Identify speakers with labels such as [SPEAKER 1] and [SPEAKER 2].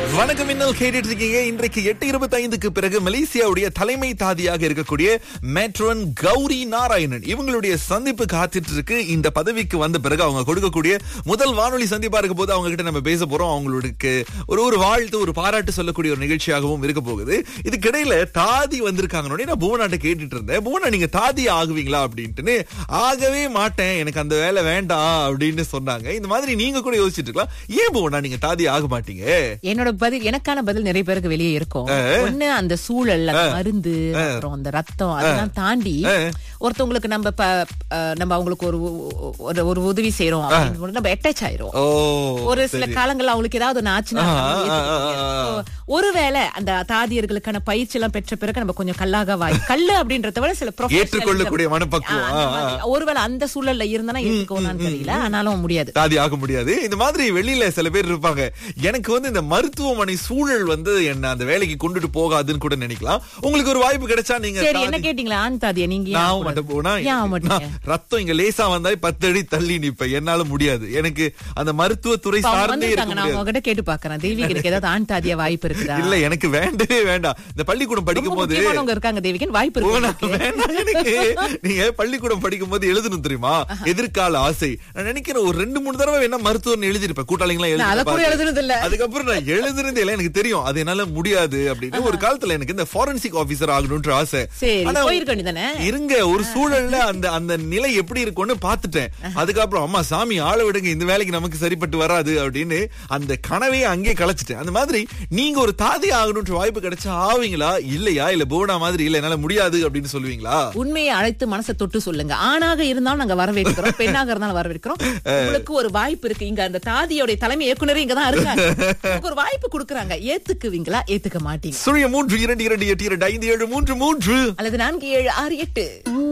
[SPEAKER 1] வணக்கம் இன்னல் கேட்டுட்டு இருக்கீங்க இன்றைக்கு எட்டு இருபத்தி ஐந்துக்கு பிறகு மலேசியாவுடைய தலைமை தாதியாக இருக்கக்கூடிய மேட்ரோன் கௌரி நாராயணன் இவங்களுடைய சந்திப்பு காத்துட்டு இருக்கு இந்த பதவிக்கு வந்த பிறகு அவங்க கொடுக்கக்கூடிய முதல் வானொலி சந்திப்பா இருக்க போது அவங்க கிட்ட நம்ம பேச போறோம் அவங்களுக்கு ஒரு ஒரு வாழ்த்து ஒரு பாராட்டு சொல்லக்கூடிய ஒரு நிகழ்ச்சியாகவும் இருக்க போகுது இதுக்கிடையில தாதி வந்திருக்காங்கன்னு நான் புவனாட்ட கேட்டுட்டு இருந்தேன் புவனா நீங்க தாதி ஆகுவீங்களா அப்படின்ட்டுன்னு ஆகவே மாட்டேன் எனக்கு அந்த வேலை வேண்டாம் அப்படின்னு சொன்னாங்க இந்த மாதிரி நீங்க கூட யோசிச்சுட்டு இருக்கலாம் ஏன் புவனா நீங்க தாதி ஆக மாட்டீங்க
[SPEAKER 2] என்னோட பதில் எனக்கான பதில் நிறைய பேருக்கு வெளியே இருக்கும் ஒண்ணு அந்த சூழல் அந்த மருந்து அப்புறம் அந்த ரத்தம் அதெல்லாம் தாண்டி ஒருத்தவங்களுக்கு நம்ம ப- அஹ் நம்ம அவங்களுக்கு ஒரு ஒரு- ஒரு உதவி செய்யறோம் அப்படின்னு போது நம்ம அட்டாச் ஆயிரும்
[SPEAKER 1] ஓ
[SPEAKER 2] ஒரு சில காலங்கள்ல அவங்களுக்கு ஏதாவது ஒண்ணு ஆச்சுன்னா
[SPEAKER 1] ஆ,
[SPEAKER 2] நம்ம
[SPEAKER 1] ஆ,
[SPEAKER 2] ஏத்துக்க
[SPEAKER 1] ஆ,
[SPEAKER 2] முடியாது.
[SPEAKER 1] ஆ.
[SPEAKER 2] So, ஒருவேளை அந்த தாதியர்களுக்கான பயிற்சி எல்லாம் பெற்ற பிறகு நம்ம கொஞ்சம் கல்லாக வாய் கல்லு அப்படின்றத விட சில professionalism-
[SPEAKER 1] ஏற்றுக்கொள்ளக்கூடிய மனப்பக்குவம்.
[SPEAKER 2] ஆ, அந்த
[SPEAKER 1] ஆ, ஆ.
[SPEAKER 2] மாதிரி. ஒருவேளை அந்த சூழல்ல இருந்தா ஏற்றுக்கோனான்னு தெரியல ஆனாலும் முடியாது
[SPEAKER 1] தாதி ஆக முடியாது இந்த மாதிரி வெளியில சில பேர் இருப்பாங்க எனக்கு வந்து இந்த மருத்துவமனை சூழல் வந்து என்ன அந்த வேலைக்கு கொண்டுட்டு போகாதுன்னு கூட நினைக்கலாம் உங்களுக்கு ஒரு வாய்ப்பு கிடைச்சா நீங்க
[SPEAKER 2] சரி
[SPEAKER 1] தாதி-
[SPEAKER 2] என்ன கேட்டீங்களா ஆண் தாதியா நீங்க ஏன்
[SPEAKER 1] நான்
[SPEAKER 2] ஆகக்கூடாது?
[SPEAKER 1] மட்டும் போனா
[SPEAKER 2] ஏன் ஆக மாட்டீங்க
[SPEAKER 1] நான் ரத்தம் இங்க லேசா வந்தா பத்து அடி தள்ளி நிப்ப என்னால முடியாது எனக்கு அந்த மருத்துவத்துறை
[SPEAKER 2] இப்ப அவங்க
[SPEAKER 1] சார்ந்தே இருக்க
[SPEAKER 2] வந்திருக்காங்க, நான்
[SPEAKER 1] முடியாது
[SPEAKER 2] உங்ககிட்ட கேட்டு பாக்குறேன் தேவிகனுக்கு ஏதாவது ஆண் தாதியா வாய்ப்பு இருக்குதா
[SPEAKER 1] இல்ல எனக்கு வேண்டவே வேண்டாம் இந்த பள்ளிக்கூடம்
[SPEAKER 2] ரொம்ப
[SPEAKER 1] படிக்கும் போது
[SPEAKER 2] முக்கியமானவங்க இருக்காங்க தேவிகன் வாய்ப்பு
[SPEAKER 1] போனா
[SPEAKER 2] இருக்கு
[SPEAKER 1] வேண்டாம் எனக்கு நீங்க பள்ளிக்கூடம் படிக்கும் போது எழுதணும் தெரியுமா எதிர்கால ஆசை நான் நினைக்கிறேன் ஒரு ரெண்டு மூணு தடவை என்ன மருத்துவர்னு எழுதிருப்பேன் கூட்டாளிங்களா
[SPEAKER 2] நான் அதை கூட
[SPEAKER 1] எழுதி
[SPEAKER 2] எழுதுனது இல்ல
[SPEAKER 1] அதுக்கப்புறம் நான் எழுதுனதே இல்ல எனக்கு தெரியும் அது என்னால முடியாது அப்படின்னு ஒரு காலத்துல எனக்கு இந்த ஃபாரன்சிக் ஆபீசர் ஆகணும்ன்ற ஆசை
[SPEAKER 2] சரி
[SPEAKER 1] ஆனா
[SPEAKER 2] போயிருக்க வேண்டியதானே
[SPEAKER 1] இருங்க ஒரு சூழல்ல அந்த அந்த நிலை எப்படி இருக்கும்னு பாத்துட்டேன் அதுக்கப்புறம் அம்மா சாமி ஆள விடுங்க இந்த வேலைக்கு நமக்கு சரிப்பட்டு வராது அப்படின்னு அந்த கனவையே அங்கேயே கலைச்சிட்டேன் அந்த மாதிரி நீங்க ஒரு தாதி ஆகணும்ன்ற வாய்ப்பு கிடைச்சா ஆவீங்களா இல்லையா இல்ல போனா மாதிரி இல்ல என்னால முடியாது அப்படின்னு சொல்லுவீங்களா
[SPEAKER 2] உண்மையை அழைத்து மனசை தொட்டு சொல்லுங்க ஆணாக இருந்தாலும் நாங்க வரவேற்கிறோம் பெண்ணாக இருந்தாலும் வரவேற்கிறோம் உங்களுக்கு ஒரு வாய்ப்பு இருக்கு இங்க அந்த தாதியோட தலைமை இயக்குனர் இங்க தான் இருக்காங்க உங்களுக்கு ஒரு வாய்ப்பு கொடுக்கறாங்க ஏத்துக்குவீங்களா ஏத்துக்க மாட்டீங்க
[SPEAKER 1] சுழிய மூன்று இரண்டு இரண்டு எட்டு இரண்டு ஐந்து ஏழு மூன்று மூன்று
[SPEAKER 2] அல்லது நான்கு ஏழு ஆறு எட்டு